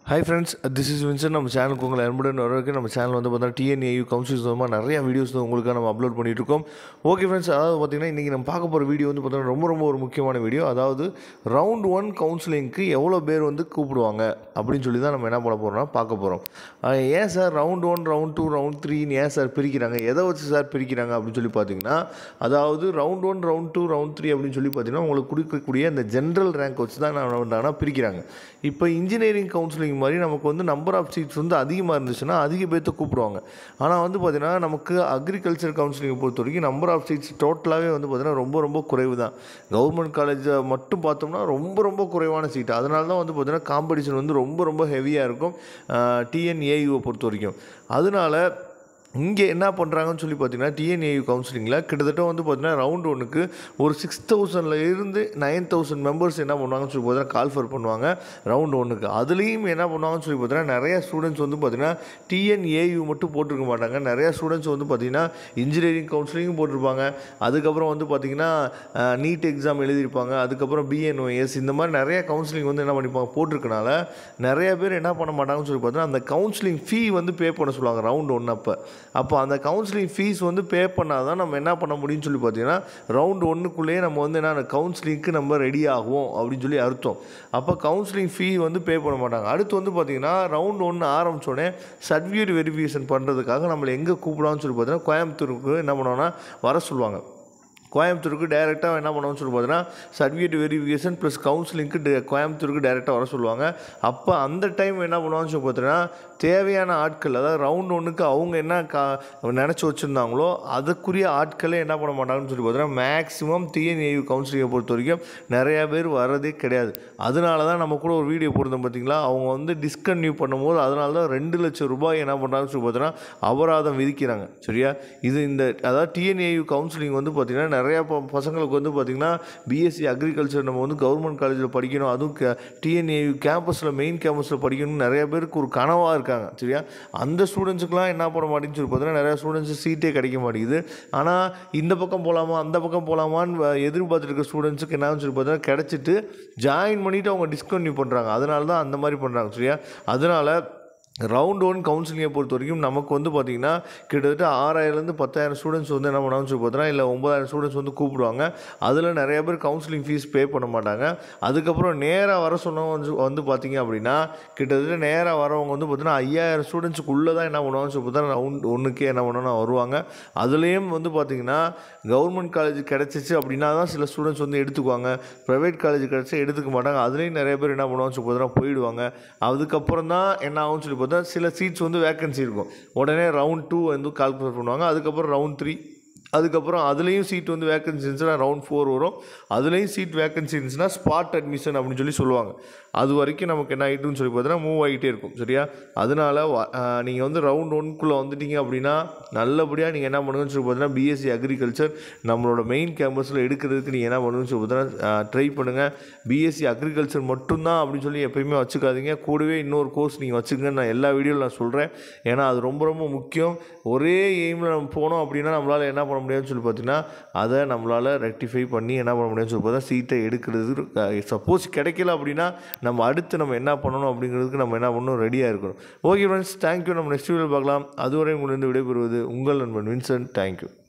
hi friends this is Vinson நம்ம சேனலுக்கு உங்களை அன்புடன் வரவேற்க நம்ம சேனல் வந்து பார்த்தீங்கன்னா டிஎன்ஏயு கவுன்சில் சம்பந்தமாக நிறைய வீடியோஸ் தான் உங்களுக்காக நம்ம அப்லோட் பண்ணிட்டு இருக்கோம் ஓகே ஃப்ரெண்ட்ஸ் அதாவது பார்த்தீங்கன்னா இன்றைக்கி நம்ம பார்க்க போகிற வீடியோ வந்து பார்த்தீங்கன்னா ரொம்ப ரொம்ப ஒரு முக்கியமான வீடியோ அதாவது ரவுண்ட் ஒன் கவுன்சிலிங்க்கு எவ்வளோ பேர் வந்து கூப்பிடுவாங்க அப்படின்னு சொல்லி தான் நம்ம என்ன பண்ண போகிறோம்னா பார்க்க போகிறோம் ஏன் sir round one round two round த்ரீன்னு ஏன் சார் பிரிக்கிறாங்க எதை வச்சு சார் பிரிக்கிறாங்க அப்படின்னு சொல்லி பார்த்தீங்கன்னா அதாவது round one round two round three அப்படின்னு சொல்லி பார்த்தீங்கன்னா உங்களுக்கு கொடுக்கக்கூடிய அந்த ஜென்ரல் ரேங்க் வச்சு தான் என்ன பண்ணுறாங்கன்னா பிரிக்கிறாங்க இப்போ இன்ஜினியரிங் கவுன்சிலிங் மாதிரி நமக்கு வந்து நம்பர் ஆஃப் சீட்ஸ் வந்து அதிகமாக இருந்துச்சுன்னா அதிக பேர்த்த கூப்பிடுவாங்க ஆனால் வந்து பார்த்திங்கன்னா நமக்கு அக்ரிகல்ச்சர் கவுன்சிலிங்கை பொறுத்த வரைக்கும் நம்பர் ஆஃப் சீட்ஸ் டோட்டலாகவே வந்து பார்த்திங்கன்னா ரொம்ப ரொம்ப குறைவு தான் கவர்மெண்ட் காலேஜை மட்டும் பார்த்தோம்னா ரொம்ப ரொம்ப குறைவான சீட் அதனால தான் வந்து பார்த்திங்கன்னா காம்படிஷன் வந்து ரொம்ப ரொம்ப ஹெவியாக இருக்கும் டிஎன்ஏயுவை பொறுத்த வரைக்கும் அதனால இங்கே என்ன பண்ணுறாங்கன்னு சொல்லி பார்த்தீங்கன்னா டிஎன்ஏயு கவுன்சிலிங்கில் கிட்டத்தட்ட வந்து பார்த்தீங்கன்னா ரவுண்ட் ஒன்றுக்கு ஒரு சிக்ஸ் தௌசண்டில் இருந்து நைன் தௌசண்ட் மெம்பர்ஸ் என்ன பண்ணுவாங்கன்னு சொல்லி பார்த்தீங்கன்னா கால்ஃபர் பண்ணுவாங்க ரவுண்ட் ஒன்றுக்கு அதுலேயும் என்ன பண்ணுவாங்கன்னு சொல்லி பார்த்தீங்கன்னா நிறைய ஸ்டூடெண்ட்ஸ் வந்து பார்த்தீங்கன்னா டிஎன்ஏயு மட்டும் போட்டிருக்க மாட்டாங்க நிறைய ஸ்டூடெண்ட்ஸ் வந்து பார்த்தீங்கன்னா இன்ஜினியரிங் கவுன்சிலிங்கும் போட்டிருப்பாங்க அதுக்கப்புறம் வந்து பார்த்தீங்கன்னா நீட் எக்ஸாம் எழுதியிருப்பாங்க அதுக்கப்புறம் பிஎன்ஓஎஸ் இந்த மாதிரி நிறைய கவுன்சிலிங் வந்து என்ன பண்ணிப்பாங்க போட்டிருக்கனால நிறைய பேர் என்ன பண்ண மாட்டாங்கன்னு சொல்லி பார்த்தீங்கன்னா அந்த கவுன்சிலிங் ஃபீ வந்து பே பண்ண சொல்லுவாங்க ரவுண்ட் ஒன் அப்போ அப்போ அந்த கவுன்சிலிங் ஃபீஸ் வந்து பே பண்ணால் தான் நம்ம என்ன பண்ண முடியும்னு சொல்லி பார்த்தீங்கன்னா ரவுண்ட் ஒன்றுக்குள்ளேயே நம்ம வந்து என்ன கவுன்சிலிங்க்கு நம்ம ரெடி ஆகுவோம் அப்படின்னு சொல்லி அர்த்தம் அப்போ கவுன்சிலிங் ஃபீ வந்து பே பண்ண மாட்டாங்க அடுத்து வந்து பார்த்தீங்கன்னா ரவுண்ட் ஒன்று ஆரம்பித்தோடனே சர்டிஃபிகேட் வெரிஃபிகேஷன் பண்ணுறதுக்காக நம்மளை எங்கே கூப்பிடான்னு சொல்லி பார்த்தீங்கன்னா கோயம்புத்தூருக்கு என்ன பண்ணுவோன்னா வர சொல்லுவாங்க கோயம்புத்தூருக்கு டைரெக்டாக என்ன பண்ணுவோம்னு சொல்லி பார்த்தீங்கன்னா சர்டிஃபிகேட் வெரிஃபிகேஷன் ப்ளஸ் கவுன்சிலிங்க்கு டே கோயம்புத்தூருக்கு டைரெக்டாக வர சொல்லுவாங்க அப்போ அந்த டைம் என்ன பண்ணுவாங்கன்னு சொல்லி பார்த்தீங்கன்னா தேவையான ஆட்கள் அதாவது ரவுண்ட் ஒன்றுக்கு அவங்க என்ன கா நினச்சி வச்சுருந்தாங்களோ அதுக்குரிய ஆட்களே என்ன பண்ண மாட்டாங்கன்னு சொல்லி பார்த்தீங்கன்னா மேக்ஸிமம் டிஎன்ஏயு கவுன்சிலிங்கை பொறுத்த வரைக்கும் நிறையா பேர் வர்றதே கிடையாது அதனால தான் நம்ம கூட ஒரு வீடியோ போட்டிருந்தோம் பார்த்தீங்களா அவங்க வந்து டிஸ்கன்டினியூ பண்ணும்போது அதனால தான் ரெண்டு லட்சம் ரூபாய் என்ன பண்ணுறாங்கன்னு சொல்லி பார்த்தீங்கன்னா அபராதம் விதிக்கிறாங்க சரியா இது இந்த அதாவது டிஎன்ஏயு கவுன்சிலிங் வந்து பார்த்திங்கன்னா நிறையா ப- பசங்களுக்கு வந்து பார்த்திங்கன்னா பிஎஸ்சி அக்ரிகல்ச்சர் நம்ம வந்து கவர்மெண்ட் காலேஜில் படிக்கணும் அதுவும் டிஎன்ஏயு கேம்பஸில் மெயின் கேம்பஸில் படிக்கணும்னு நிறைய பேருக்கு ஒரு கனவாக இருக்காங்க சரியா அந்த ஸ்டூடெண்ட்ஸுக்குலாம் என்ன பண்ண மாட்டேங்குன்னு சொல்லி பார்த்தீங்கன்னா நிறையா ஸ்டூடெண்ட்ஸு சீட்டே கிடைக்க மாட்டேங்குது ஆனால் இந்த பக்கம் போகலாமா அந்த பக்கம் போகலாமான்னு வ- எதிர்பார்த்துட்டு இருக்க ஸ்டூடெண்ட்ஸுக்கு என்னன்னு சொல்லி பார்த்தீங்கன்னா கிடச்சிட்டு ஜாயின் பண்ணிவிட்டு அவங்க டிஸ்கன்டினியூ பண்ணுறாங்க அதனால தான் அந்த மாதிரி பண்ணுறாங்க சரியா அதனால் ரவுண்ட் ஒன் கவுன்சிலிங்கை பொறுத்த வரைக்கும் நமக்கு வந்து பார்த்திங்கன்னா கிட்டத்தட்ட ஆறாயிரம்லேருந்து பத்தாயிரம் ஸ்டூடெண்ட்ஸ் வந்து என்ன பண்ணுவாங்கன்னு சொல்லி பார்த்தீங்கன்னா இல்லை ஒம்பதாயிரம் ஸ்டூடெண்ட்ஸ் வந்து கூப்பிடுவாங்க அதில் நிறைய பேர் கவுன்சிலிங் ஃபீஸ் பே பண்ண மாட்டாங்க அதுக்கப்புறம் நேராக வர சொன்னவங்க வந்து வந்து பார்த்தீங்க அப்படின்னா கிட்டத்தட்ட நேராக வரவங்க வந்து பார்த்தீங்கன்னா ஐயாயிரம் ஸ்டூடெண்ட்ஸுக்குள்ளே தான் என்ன பண்ணுவாங்கன்னு சொல்லி பார்த்தா ரவுண்ட் ஒன்றுக்கே என்ன பண்ணணும் வருவாங்க அதுலேயும் வந்து பார்த்திங்கன்னா கவர்மெண்ட் காலேஜ் கிடச்சிச்சு அப்படின்னா தான் சில ஸ்டூடெண்ட்ஸ் வந்து எடுத்துக்குவாங்க ப்ரைவேட் காலேஜ் கிடச்சா எடுத்துக்க மாட்டாங்க அதுலேயும் நிறைய பேர் என்ன பண்ணுவாங்கன்னு சொல்லி பார்த்தீங்கன்னா போயிடுவாங்க அதுக்கப்புறம் தான் என்ன ஆகும்னு சொல்லி பார்த்தா சில சீட்ஸ் வந்து வேக்கன்சி இருக்கும் உடனே ரவுண்ட் டூ வந்து கால்குலேட் பண்ணுவாங்க அதுக்கப்புறம் ரவுண்ட் த்ரீ அதுக்கப்புறம் அதுலேயும் சீட் வந்து வேக்கன்சி இருந்துச்சுன்னா ரவுண்ட் ஃபோர் வரும் அதுலேயும் சீட் வேக்கன்சி இருந்துச்சுன்னா ஸ்பாட் அட்மிஷன் அப்படின்னு சொல்லி சொல்லுவாங்க அது வரைக்கும் நமக்கு என்ன ஆகிட்டுன்னு சொல்லி பார்த்தீங்கன்னா மூவ் ஆகிட்டே இருக்கும் சரியா அதனால் நீங்கள் வந்து ரவுண்ட் ஒன்குள்ளே வந்துட்டீங்க அப்படின்னா நல்லபடியாக நீங்கள் என்ன பண்ணுங்கன்னு சொல்லி பார்த்தீங்கன்னா பிஎஸ்சி அக்ரிகல்ச்சர் நம்மளோட மெயின் கேம்பஸில் எடுக்கிறதுக்கு நீங்கள் என்ன பண்ணுங்கன்னு சொல்லி பார்த்தீங்கன்னா ட்ரை பண்ணுங்கள் பிஎஸ்சி அக்ரிகல்ச்சர் மட்டும்தான் அப்படின்னு சொல்லி எப்பயுமே வச்சுக்காதீங்க கூடவே இன்னொரு கோர்ஸ் நீங்கள் வச்சுக்கங்கன்னு நான் எல்லா வீடியோவில் நான் சொல்கிறேன் ஏன்னா அது ரொம்ப ரொம்ப முக்கியம் ஒரே எய்மில் நம்ம போனோம் அப்படின்னா நம்மளால் என்ன பண்ண முடியாதுன்னு சொல்லி பார்த்தீங்கன்னா அதை நம்மளால் ரெக்டிஃபை பண்ணி என்ன பண்ண முடியும்னு சொல்லி பார்த்தா சீட்டை எடுக்கிறது சப்போஸ் கிடைக்கல அப்படின்னா நம்ம அடுத்து நம்ம என்ன பண்ணணும் அப்படிங்கிறதுக்கு நம்ம என்ன பண்ணணும் ரெடியாக இருக்கணும் ஓகே ஃப்ரெண்ட்ஸ் தேங்க்யூ நம்ம நெக்ஸ்ட் வீடியோ பார்க்கலாம் அதுவரை உங்களிருந்து விடைபெறுவது உங்கள் நண்பன் வின்சென்ட் தேங்க்யூ